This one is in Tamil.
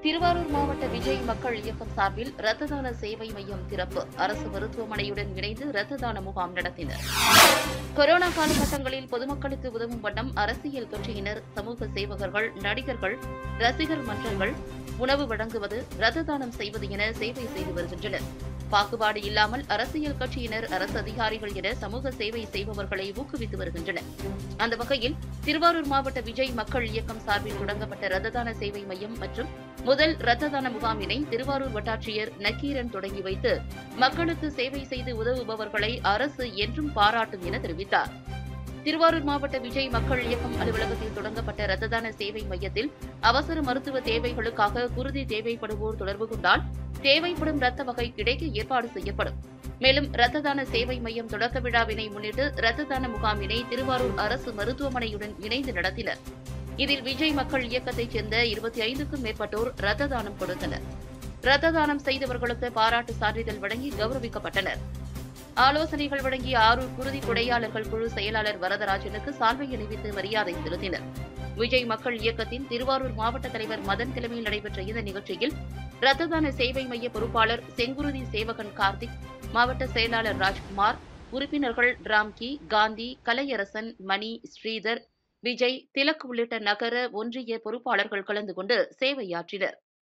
திருவாரூர் மாவட்ட விஜய் மக்கள் இயக்கம் சார்பில் இரத்த தான சேவை மையம் திறப்பு அரசு மருத்துவமனையுடன் இணைந்து இரத்த தான முகாம் நடத்தினர் கொரோனா காலகட்டங்களில் பொதுமக்களுக்கு உதவும் வண்ணம் அரசியல் கட்சியினர் சமூக சேவகர்கள் நடிகர்கள் ரசிகர் மன்றங்கள் உணவு வழங்குவது இரத்த தானம் செய்வது என சேவை செய்து வருகின்றனர் பாகுபாடு இல்லாமல் அரசியல் கட்சியினர் அரசு அதிகாரிகள் என சமூக சேவை செய்பவர்களை ஊக்குவித்து வருகின்றனர் அந்த வகையில் திருவாரூர் மாவட்ட விஜய் மக்கள் இயக்கம் சார்பில் தொடங்கப்பட்ட இரத்த தான சேவை மையம் மற்றும் முதல் இரத்த தான முகாமினை திருவாரூர் வட்டாட்சியர் நக்கீரன் தொடங்கி வைத்து மக்களுக்கு சேவை செய்து உதவுபவர்களை அரசு என்றும் பாராட்டும் என தெரிவித்தார் திருவாரூர் மாவட்ட விஜய் மக்கள் இயக்கம் அலுவலகத்தில் தொடங்கப்பட்ட இரத்த தான சேவை மையத்தில் அவசர மருத்துவ தேவைகளுக்காக குருதி தேவைப்படுவோர் தொடர்பு கொண்டால் தேவைப்படும் இரத்த வகை கிடைக்க ஏற்பாடு செய்யப்படும் மேலும் இரத்த தான சேவை மையம் தொடக்க விழாவினை முன்னிட்டு இரத்த தான முகாமினை திருவாரூர் அரசு மருத்துவமனையுடன் இணைந்து நடத்தினர் இதில் விஜய் மக்கள் இயக்கத்தைச் சேர்ந்த இருபத்தி ஐந்துக்கும் மேற்பட்டோர் இரத்த தானம் கொடுத்தனர் இரத்த தானம் செய்தவர்களுக்கு பாராட்டு சான்றிதழ் வழங்கி கௌரவிக்கப்பட்டனர் ஆலோசனைகள் வழங்கிய ஆரூர் குருதி கொடையாளர்கள் குழு செயலாளர் வரதராஜனுக்கு சால்வை அணிவித்து மரியாதை செலுத்தினர் விஜய் மக்கள் இயக்கத்தின் திருவாரூர் மாவட்ட தலைவர் மதன் தலைமையில் நடைபெற்ற இந்த நிகழ்ச்சியில் இரத்த தான சேவை மைய பொறுப்பாளர் செங்குருதி சேவகன் கார்த்திக் மாவட்ட செயலாளர் ராஜ்குமார் உறுப்பினர்கள் ராம்கி காந்தி கலையரசன் மணி ஸ்ரீதர் விஜய் திலக் உள்ளிட்ட நகர ஒன்றிய பொறுப்பாளர்கள் கலந்து கொண்டு சேவையாற்றினர்